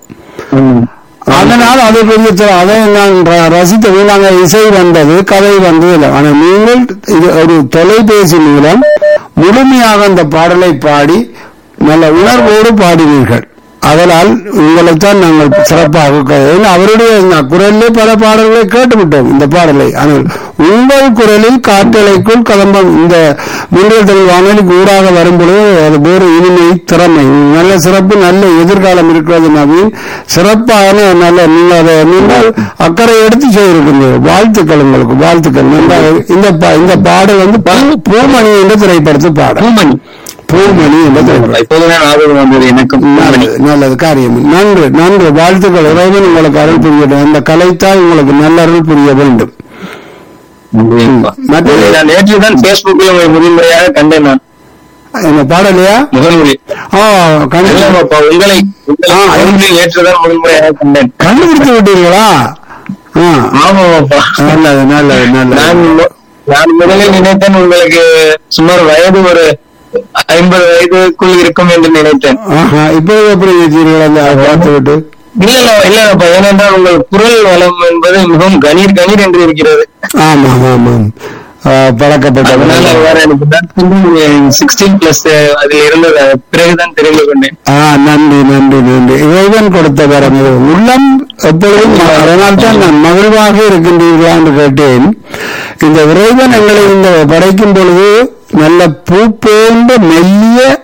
அதனால் அது கொஞ்சம் த- அதை நான் ர- ரசித்தது நாங்கள் இசை வந்தது கதை வந்தது இல்லை ஆனால் நீங்கள் இது ஒரு தொலைபேசி மூலம் முழுமையாக அந்த பாடலை பாடி நல்ல உணர்வோடு பாடினீர்கள் அதனால் உங்களைத்தான் நாங்கள் சிறப்பாக க- ஏன்னா அவருடைய இந்த குரலிலே பல பாடல்களை கேட்டுவிட்டோம் இந்த பாடலை ஆனால் உங்கள் குரலில் காற்றலைக்குள் கதம்பம் இந்த முன்னில் தமிழ் வானொலிக்கு ஊடாக வரும்பொழுது அது வேறு இனிமை திறமை நல்ல சிறப்பு நல்ல எதிர்காலம் இருக்கிறது நவீன் சிறப்பான நல்ல நீங்கள் அதை நீங்கள் அக்கறை எடுத்து செய்திருக்கின்றீர்கள் வாழ்த்துக்கள் உங்களுக்கு வாழ்த்துக்கள் நல்லா இந்த பா- இந்த பாடல் வந்து பூ- பூமணி என்ற திரைப்படத்து பாடல் பூமணி பூமணி என்ற திரைப்படம் இப்போதுதான் ஞாபகம் வந்தது எனக்கும் பூமணி நல்லது நல்லது காரியம் நன்று நன்று வாழ்த்துக்கள் இறைவன் உங்களுக்கு அருள் புரியட்டும் அந்த கலைத்தால் உங்களுக்கு நல்ல அருள் புரிய வேண்டும் நன்றிப்பா. மற்றது- நான் நேற்று தான் பேஸ்புக்கில் உங்களை முதன்முறையாக கண்டேன் நான் என்ன பாடலையா முகநூலி ஆ கண்டு இல்லப்பா, உங்களை ஆ, உங்களை நேற்று தான் முதன்முறையாக கண்டேன் கண்டுபிடித்து விட்டீர்களா ஆ ஆமாப்பா நல்லது நல்லது நான் நல்லது மு- நான் முதலில் நினைத்தேன் உங்களுக்கு சுமார் வயது ஒரு ஐம்பது வயதுக்குள் இருக்கும் என்று நினைத்தேன் ஆஹா இப்போது எப்படி நினைச்சீர்கள் அந்த பார்த்து விட்டு இல்ல இல்ல இல்லப்பா ஏனென்றால் உங்கள் குரல் வளம் என்பது மிகவும் கணீர் கணீர் என்று இருக்கிறது ஆமாம் ஆமாம் ஆ, அதனால பழக்கப்பட்ட வேற எனக்கு தான் சிக்ஸ்டீன் பிளஸ் அதில் இருந்தது அது பிறகுதான் தெரிந்து கொண்டேன் ஆ நன்றி நன்றி நன்றி இறைவன் கொடுத்த வரம் இது. உள்ளம் எப்பொழுதும் அதனால் தான் நான் மகிழ்வாக இருக்கின்றீர்களா என்று கேட்டேன் இந்த இறைவன் எங்களை இந்த படைக்கும் பொழுது நல்ல பூ போன்ற மெல்லிய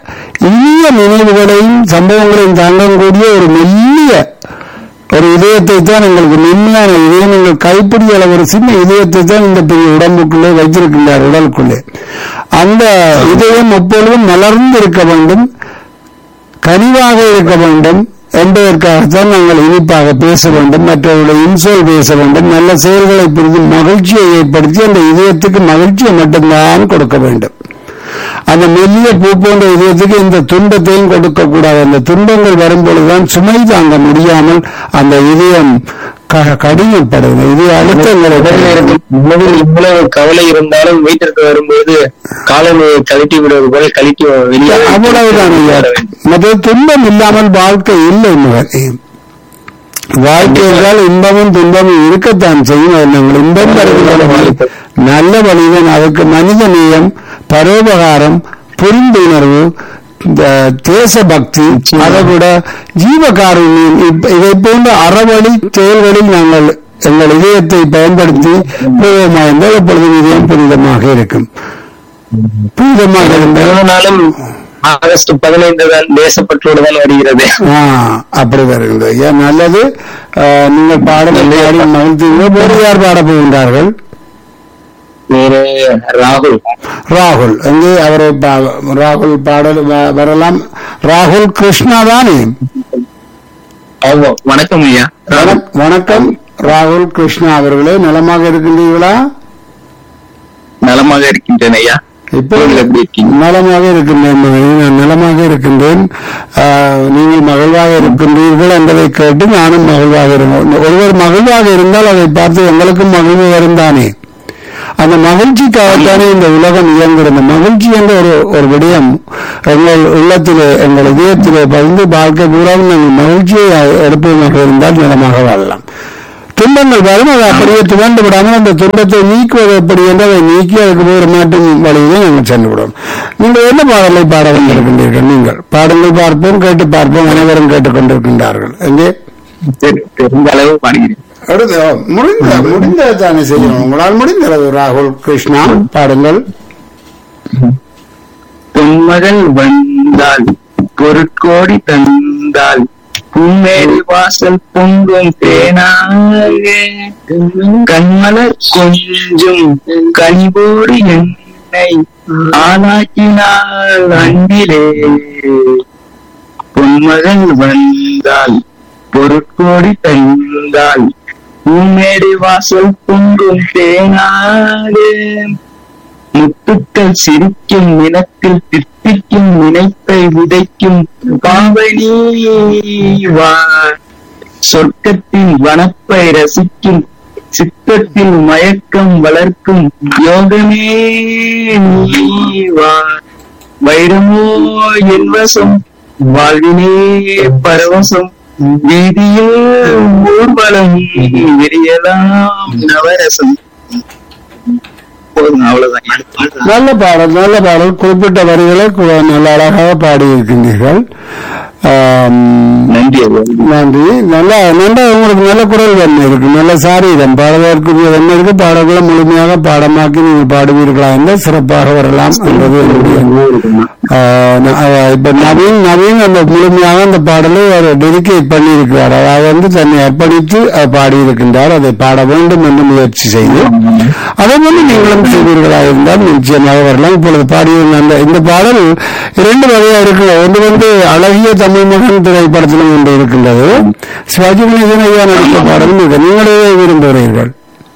இனிய நினைவுகளையும் சம்பவங்களையும் தாங்கக்கூடிய ஒரு மெல்லிய ஒரு இதயத்தை தான் எங்களுக்கு மென்மையான இதயம் எங்கள் கைப்பிடி அளவு ஒரு சின்ன இதயத்தை தான் இந்த பெரிய உடம்புக்குள்ளே வைத்திருக்கின்றார் உடலுக்குள்ளே அந்த இதயம் எப்பொழுதும் மலர்ந்து இருக்க வேண்டும் கனிவாக இருக்க வேண்டும் என்பதற்காகத்தான் நாங்கள் இனிப்பாக பேச வேண்டும் மற்றவர்களை இன்சொல் பேச வேண்டும் நல்ல செயல்களை புரிந்து மகிழ்ச்சியை ஏற்படுத்தி அந்த இதயத்துக்கு மகிழ்ச்சியை மட்டும்தான் கொடுக்க வேண்டும் அந்த மெல்லிய பூ போன்ற இதயத்துக்கு இந்த துன்பத்தையும் கொடுக்க கூடாது அந்த துன்பங்கள் வரும்பொழுதுதான் சுமை தாங்க முடியாமல் அந்த இதயம் க- கடினப்படுது இது அழுத்தங்களை உடலில் இருக்கும் உணவில் இவ்வளவு கவலை இருந்தாலும் வீட்டிற்கு வரும்போது காலனியை கழட்டி விடுவது போல கழட்டி வெளியே அவ்வளவுதான் ஐயா மற்ற துன்பம் இல்லாமல் வாழ்க்கை இல்லை மகனே வாழ்க்கை என்றால் இன்பமும் துன்பமும் இருக்கத்தான் செய்யும் அது நாங்கள் இன்பம் தருகின்ற வழி நல்ல வழிதான் அதுக்கு மனித நேயம் பரோபகாரம் புரிந்துணர்வு இந்த தேசபக்தி அதை விட ஜீவகாருண்யம் இப்ப- இதை போன்ற அறவழி செயல்களில் நாங்கள் எங்கள் இதயத்தை பயன்படுத்தி புனிதமாக இருந்தால் எப்பொழுதும் இதயம் புனிதமாக இருக்கும் புனிதமாக இருந்தால் பிறந்த நாளும் ஆகஸ்ட் பதினைந்து தான் தேசப்பற்றோடு தான் வருகிறது ஆ, அப்படி வருகிறது ஐயா நல்லது ஆ, நீங்கள் பாடலை பாடி மகிழ்ந்தீங்க வேறு யார் பாட போகின்றார்கள் வேறு ராகுல் ராகுல் எங்கே அவரை பா- ராகுல் பாடல் வ- வரலாம் ராகுல் கிருஷ்ணா தானே ஆமா வணக்கம் ஐயா வணக்- வணக்கம் ராகுல் கிருஷ்ணா அவர்களே நலமாக இருக்கின்றீர்களா நலமாக இருக்கின்றேன் ஐயா இப்போ நீங்கள் எப்படி இருக்கீங்க நலமாக இருக்கின்றேன் மகனே நான் நலமாக இருக்கின்றேன் ஆ, நீங்கள் மகிழ்வாக இருக்கின்றீர்கள் என்பதை கேட்டு நானும் மகிழ்வாக இருந்தேன் ஒருவர் மகிழ்வாக இருந்தால் அதை பார்த்து எங்களுக்கும் மகிழ்வு வரும் தானே அந்த மகிழ்ச்சிக்காகத்தானே இந்த உலகம் இயங்குகிறது மகிழ்ச்சி என்ற ஒரு ஒரு விடயம் எங்கள் உள்ளத்திலே எங்கள் இதயத்திலே பதிந்து வாழ்க்கை பூராவும் நாங்கள் மகிழ்ச்சியை எடுப்பதாக இருந்தால் நலமாக வாழலாம் துன்பங்கள் வரும் அதை அப்படியே துவண்டு விடாமல் அந்த துன்பத்தை நீக்குவது எப்படி என்று அதை நீக்கி அதுக்கு வேறு மாட்டும் வழியிலே நாங்கள் சென்று விடுவோம் நீங்கள் என்ன பாடலை பாட வந்திருக்கின்றீர்கள் நீங்கள் பாடங்கள் பார்ப்போம் கேட்டு பார்ப்போம் அனைவரும் கேட்டுக்கொண்டிருக்கின்றார்கள் எங்கே தெரி- தெரிந்த அளவு பாடுகிறேன் அடுத்து ஓ, முடிந்த முடிந்ததை தானே செய்யணும் உங்களால் முடிந்தது ராகுல் கிருஷ்ணா பாடுங்கள் பொன்மகள் வந்தால் பொருட்கோடி தந்தால் பூமேரி வாசல் பொங்கும் தேனாக கண்மலர் கொஞ்சும் கனிபோடு என்னை ஆளாக்கினாள் அன்பிலே பொன்மகள் வந்தால் பொருட்கோடி தந்தால் பூமேடி வாசல் பொங்கும் தேனாடு முத்துக்கள் சிரிக்கும் நிலத்தில் தித்திக்கும் நினைப்பை விதைக்கும் பாவனி வா சொர்க்கத்தின் வனப்பை ரசிக்கும் சித்தத்தில் மயக்கம் வளர்க்கும் யோகமே நீ வா வைரமோ என் வசம் வாழ்வினே பரவசம் வீதியில் ஊர்வலம் விரியலாம் நவரசம் போதும் அவ்வளவுதான் நல்ல பாடல் நல்ல பாடல் குறிப்பிட்ட வரிகளை கு- நல்ல அழகாக பாடியிருக்கின்றீர்கள் ஆம், நன்றி ஐயா. நன்றி நல்லா நல்லா உங்களுக்கு நல்ல குரல் வன்மை இருக்கு நல்ல சாரீரம் பாடுவதற்குரிய வன்மை இருக்கு பாடல்களை முழுமையாக பாடமாக்கி நீங்கள் பாடுவீர்களா என்றால் சிறப்பாக வரலாம் என்பது என்னுடைய ஆ, ந- ஆ, இப்ப நவீன் நவீன் அந்த முழுமையாக அந்த பாடலை ஒரு டெடிகேட் பண்ணியிருக்கிறார் அதாவது வந்து தன்னை அர்ப்பணித்து அஹ், பாடியிருக்கின்றார் அதை பாட வேண்டும் என்று முயற்சி செய்து அதே போல நீங்களும் செய்வீர்களாக இருந்தால் நிச்சயமாக வரலாம் இப்பொழுது பாடிய அந்த இந்த பாடல் இரண்டு வகையா இருக்கு ஒன்று வந்து அழகிய தமிழ் மகன் திரைப்படத்திலும் ஒன்று இருக்கின்றது சிவாஜி கணேசன் ஐயா நடித்த பாடலும் இருக்கு நீங்களே விரும்புகிறீர்கள்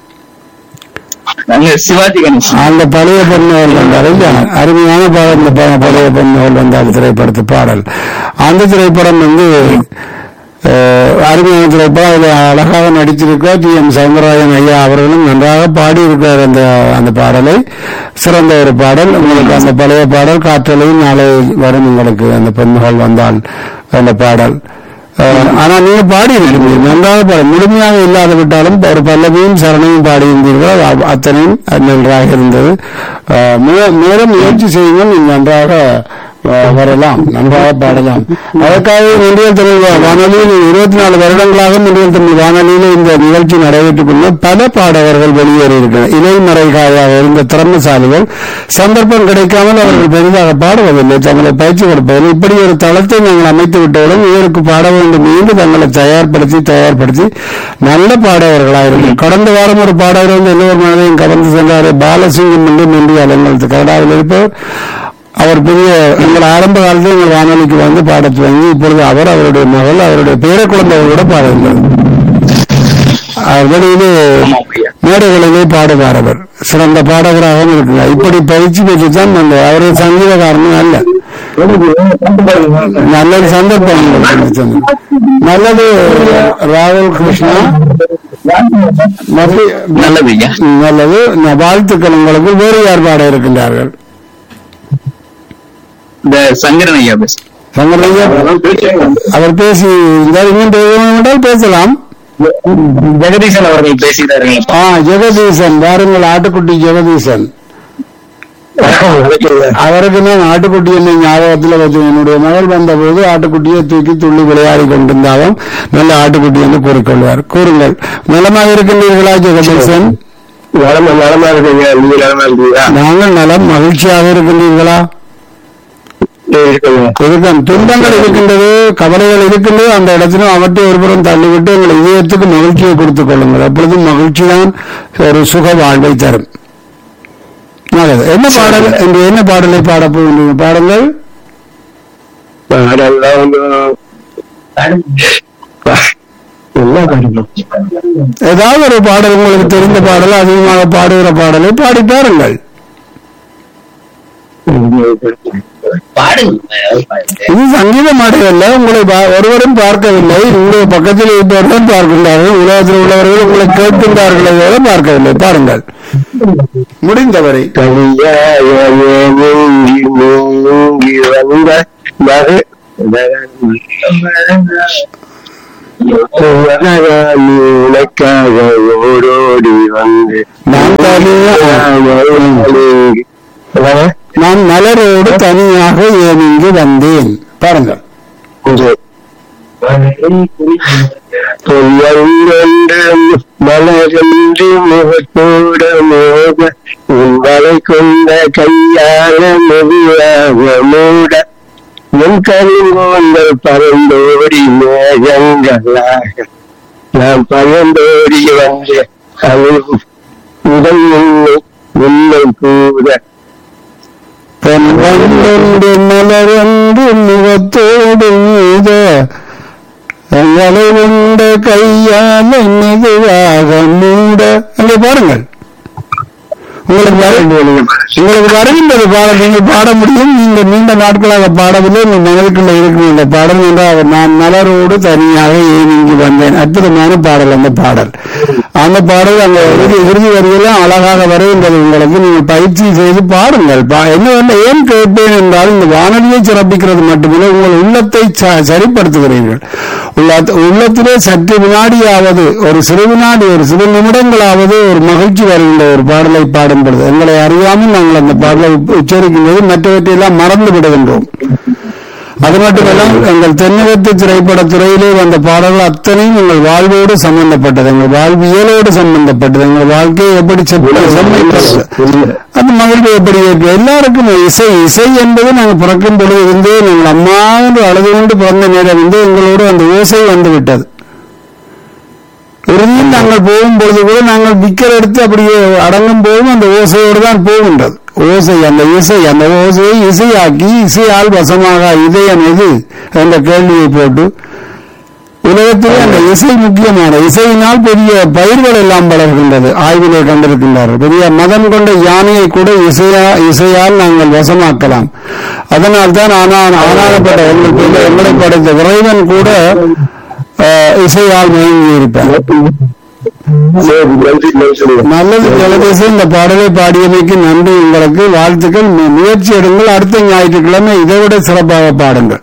நாங்க சிவாஜி கணேசன் அந்த பழைய பொண்ணவள் வந்தார் இல்லையா அருமையான பாடல் இந்த ப- பழைய பொண்ணவள் வந்தால் திரைப்படத்து பாடல் அந்த திரைப்படம் வந்து அஹ், அருமையான திரைப்படம் அதில் அழகாக நடித்திருக்கிறார் டி எம் சவுந்தரராஜன் ஐயா அவர்களும் நன்றாக பாடியிருக்கிறார் அந்த அந்த பாடலை சிறந்த ஒரு பாடல் உங்களுக்கு அந்த பழைய பாடல் காற்றலையும் நாளை வரும் உங்களுக்கு அந்த பொண்ணுகள் வந்தால் அந்த பாடல் அஹ், ஆனா நீங்க பாடி இருக்கீங்க நன்றாக பாடி முழுமையாக இல்லாத விட்டாலும் ஒரு பல்லவியும் சரணையும் பாடியிருந்தீர்கள் அது அவ்- அத்தனையும் நன்றாக இருந்தது அஹ், மே- மேலும் முயற்சி செய்யுங்கள் நீங்கள் நன்றாக அஹ், வரலாம் நன்றாக பாடலாம் அதற்காக முன்றியல் தமிழ் வா- வானொலியில் இருபத்தி நாலு வருடங்களாக முன்றியல் தமிழ் வானொலியில் இந்த நிகழ்ச்சி நடைபெற்றுக் கொண்டு பல பாடகர்கள் வெளியேறியிருக்கிறார் இலைமறைகாயாக இருந்த திறமைசாலிகள் சந்தர்ப்பம் கிடைக்காமல் அவர்கள் பெரிதாக பாடுவதில்லை தங்களை பயிற்சி கொடுப்பதில்லை இப்படி ஒரு தளத்தை நாங்கள் அமைத்து விட்டவுடன் இவருக்கு பாட வேண்டும் என்று தங்களை தயார்படுத்தி தயார்படுத்தி நல்ல பாடகர்களாக இருக்கும் கடந்த வாரம் ஒரு பாடகர் வந்து எல்லோர் மனதையும் கவர்ந்து சென்றார் பாலசிங்கம் என்று நன்றி அலங்கல் கனடாவில் இருப்பவர் அவர் பெரிய எங்கள் ஆரம்ப காலத்தில் எங்கள் வானொலிக்கு வந்து பாடத் துவங்கி இப்பொழுது அவர் அவருடைய மகள் அவருடைய பேர குழந்தைகளோட பாடுகிறார் அவர் வெளியிலே ஆமா ஐயா மேடைகளிலே பாடுவார் அவர் சிறந்த பாடகராகவும் இருக்கிறார் இப்படி பயிற்சி பெற்று தான் அந்த அவருடைய சங்கீதக்காரனும் அல்ல நல்ல சந்தர்ப்பம் உங்களுக்கு கிடைச்சது. நல்லது ராகுல் கிருஷ்ணா மதி- நல்லது ஐயா நல்லது நான் வாழ்த்துக்கள் உங்களுக்கு வேறு யார் பாட இருக்கின்றார்கள் இந்த சங்கரன் ஐயா பேச சங்கரையா அவர் பேசி இருந்தார் இன்னும் பேசணும் என்றால் பேசலாம் ஜெகதீசன் அவர்கள் பேசுகிறார்கள் ஆ ஜெகதீசன் வாருங்கள் ஆட்டுக்குட்டி ஜெகதீசன் அவருக்கு நான் ஆட்டுக்குட்டி என்ன ஞாபகத்தில் வச்சு என்னுடைய மகள் வந்தபோது ஆட்டுக்குட்டியை தூக்கி துள்ளி விளையாடி கொண்டிருந்தாலும் நல்ல ஆட்டுக்குட்டி என்று கூறிக்கொள்வார் கூறுங்கள் நலமாக இருக்கின்றீர்களா ஜெகதீசன் நலமா நலமா இருக்கீங்க நீங்க நலமா இருக்கீங்களா நாங்கள் நலம் மகிழ்ச்சியாக இருக்கின்றீர்களா இருக்குங்க இருக்கும் துன்பங்கள் இருக்கின்றது கவலைகள் இருக்கின்றது அந்த இடத்திலும் அவற்றை ஒருபுறம் தள்ளிவிட்டு எங்கள் இதயத்துக்கு மகிழ்ச்சியை கொடுத்துக் கொள்ளுங்கள் அப்பொழுதும் மகிழ்ச்சி தான் ஒரு சுக வாழ்வை தரும் நல்லது என்ன பாடல் என்று என்ன பாடலை பாடப் போகின்றீங்க பாடங்கள் பாடெல்லாம் வந்து என்ன பாடணும் ஏதாவது ஒரு பாடல் உங்களுக்கு தெரிந்த பாடல் அதிகமாக பாடுகிற பாடலை பாடி பாருங்கள் இது சங்கீத மாடுகள்ல உங்களை பா- ஒருவரும் பார்க்கவில்லை உங்களுடைய பக்கத்தில் இருப்பவர்கள் பார்க்கின்றார்கள் உலகத்தில் உள்ளவர்கள் உங்களை கேட்கின்றார்களே தவிர பார்க்கவில்லை பாருங்கள் முடிந்தவரை தனியாக நீங்கி நீங்கி வந்த மக மகாராணி உனக்காக ஓடோடி வந்து நான் தனியாக நான் மலரோடு தனியாக ஏன் இங்கு வந்தேன் பாருங்கள் மலரன்று முகத்தோட மோக உங்களை கொண்ட கையால மெதுவாக மூட என் கருங்கோந்தல் பறந்தோடி மேகங்களாக நான் பறந்தோடி வந்த அருள் முதல் உன்னை உன்னை கூட பொன் வந்தொன்று மலரொன்று முகத்தோடு மீத எங்களை உண்ட கையால் மெதுவாக மூட அங்கே பாருங்கள் உங்களுக்கு வர உங்களுக்கு வருகின்றது பாடல் நீங்கள் பாட முடியும் நீங்க நீண்ட நாட்களாக பாடவில்லை உங்கள் மனதுக்குள்ள இருக்கும் இந்த பாடல் என்றால் நான் மலரோடு தனியாக ஏன் இங்கு வந்தேன் அற்புதமான பாடல் அந்த பாடல் அந்த பாடல் அந்த இறுதி இறுதி வரியெல்லாம் அழகாக வருகின்றது உங்களுக்கு நீங்கள் பயிற்சி செய்து பாடுங்கள் பா- என்ன என்ன ஏன் கேட்பேன் என்றால் இந்த வானொலியை சிறப்பிக்கிறது மட்டுமில்லை உங்கள் உள்ளத்தை ச- சரிப்படுத்துகிறீர்கள் உள்ள- உள்ளத்திலே சற்று வினாடியாவது ஒரு சிறு வினாடி ஒரு சிறு நிமிடங்களாவது ஒரு மகிழ்ச்சி வருகின்ற ஒரு பாடலை பாடும் பொழுது எங்களை அறியாமல் நாங்கள் அந்த பாடலை உச்ச- உச்சரிக்கும் போது மற்றவற்றையெல்லாம் மறந்து விடுகின்றோம் அது மட்டுமல்ல எங்கள் தென்னகத்து திரைப்பட துறையிலே வந்த பாடல்கள் அத்தனையும் எங்கள் வாழ்வோடு சம்பந்தப்பட்டது எங்கள் வாழ்வியலோடு சம்பந்தப்பட்டது எங்கள் வாழ்க்கையை எப்படி செப்ப- செம்மைப்படுத்து அந்த மகிழ்வு எப்படி இருக்கு எல்லாருக்கும் இசை இசை என்பது நாங்கள் பிறக்கும் பொழுது இருந்தே நாங்கள் அம்மா என்று அழுது கொண்டு பிறந்த நேரம் வந்து எங்களோடு அந்த ஓசை வந்து விட்டது இறுதியில் நாங்கள் போகும்பொழுது கூட நாங்கள் விக்கர் எடுத்து அப்படியே அடங்கும் போதும் அந்த ஓசையோடு தான் போகின்றது ஓசை அந்த இசை அந்த ஓசையை இசையாக்கி இசையால் வசமாக இதயம் எது என்ற கேள்வியை போட்டு உலகத்திலே அந்த இசை முக்கியமான இசையினால் பெரிய பயிர்கள் எல்லாம் வளர்கின்றது ஆய்விலே கண்டிருக்கின்றார்கள் பெரிய மதம் கொண்ட யானையை கூட இசையா இசையால் நாங்கள் வசமாக்கலாம் அதனால் தான் ஆனால் ஆனாகப்பட்ட எங்களுக்கு எங்களை படைத்த இறைவன் கூட அஹ், இசையால் மயங்கி இருப்பார் நல்லது ஜலதேசம் இந்த பாடலை பாடியமைக்கு நன்றி உங்களுக்கு வாழ்த்துக்கள் மு- முயற்சி எடுங்கள் அடுத்த ஞாயிற்றுக்கிழமை இதை விட சிறப்பாக பாடுங்கள்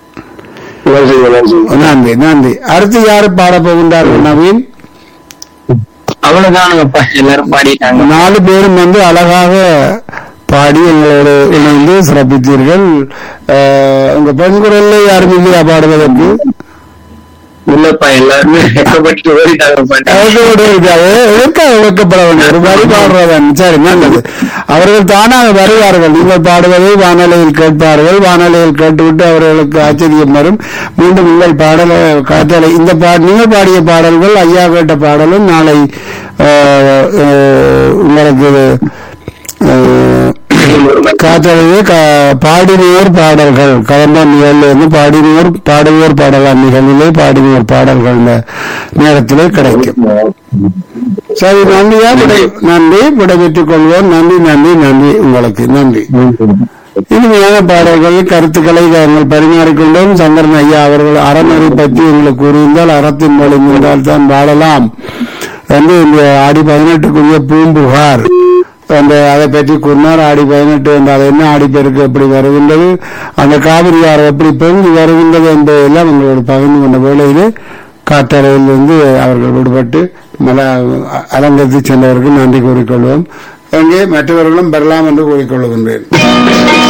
நன்றி நன்றி அடுத்து யாரு பாட போகின்றார்கள் நவீன் அவ்வளவுதானுங்கப்பா எல்லாரும் பாடிட்டாங்க நாலு பேரும் வந்து அழகாக பாடி எங்களோடு இணைந்து சிறப்பித்தீர்கள் அஹ், உங்க பெண் குரல்ல யாரும் இல்லையா பாடுவதற்கு இல்லப்பா எல்லாருமே வெக்கப்பட்டு ஓடிட்டாங்க பாட்டு அவர்களோடு இருக்காது எதற்காக வைக்கப்பட வேண்டும் ஒரு வரி பாடுறதன் சரி நல்லது அவர்கள் தானாக வருவார்கள் நீங்கள் பாடுவதை வானொலியில் கேட்பார்கள் வானொலியில் கேட்டுவிட்டு அவர்களுக்கு ஆச்சரியம் வரும் மீண்டும் உங்கள் பாடல காற்றலை இந்த பா நீங்கள் பாடிய பாடல்கள் ஐயா கேட்ட பாடலும் நாளை அஹ், அஹ், உங்களுக்கு அஹ், காற்றலையே கா- பாடினோர் பாடல்கள் கலந்த நிகழ்வு பாடினோர் பாடுவோர் பாடலாம் நிகழ்விலே பாடினோர் பாடல்கள் இந்த நேரத்திலே கிடைக்கும் சரி நன்றியா விடை நன்றி விடைபெற்றுக் கொள்வோம் நன்றி நன்றி நன்றி உங்களுக்கு நன்றி இனிமையான பாடல்கள் கருத்துக்களை நாங்கள் பரிமாறிக்கொண்டோம் சங்கரன் ஐயா அவர்கள் அறநெறி பற்றி எங்களுக்கு கூறியிருந்தால் அறத்தின் வழி நின்றால் தான் வாழலாம் என்று இந்த ஆடி பதினெட்டுக்குரிய பூம்புகார் அந்த அதை பற்றி கூறினார் ஆடி பதினெட்டு என்ற அது என்ன ஆடிப்பெருக்கு எப்படி வருகின்றது அந்த காவிரி ஆறு எப்படி பொங்கி வருகின்றது என்பதையெல்லாம் எங்களோடு பகிர்ந்து கொண்ட வேளையிலே காற்றறையிலிருந்து அவர்கள் விடுபட்டு மல அலங்கரித்து சென்றவருக்கு நன்றி கூறிக்கொள்வோம் அங்கே மற்றவர்களும் பெறலாம் என்று கூறிக்கொள்கின்றேன்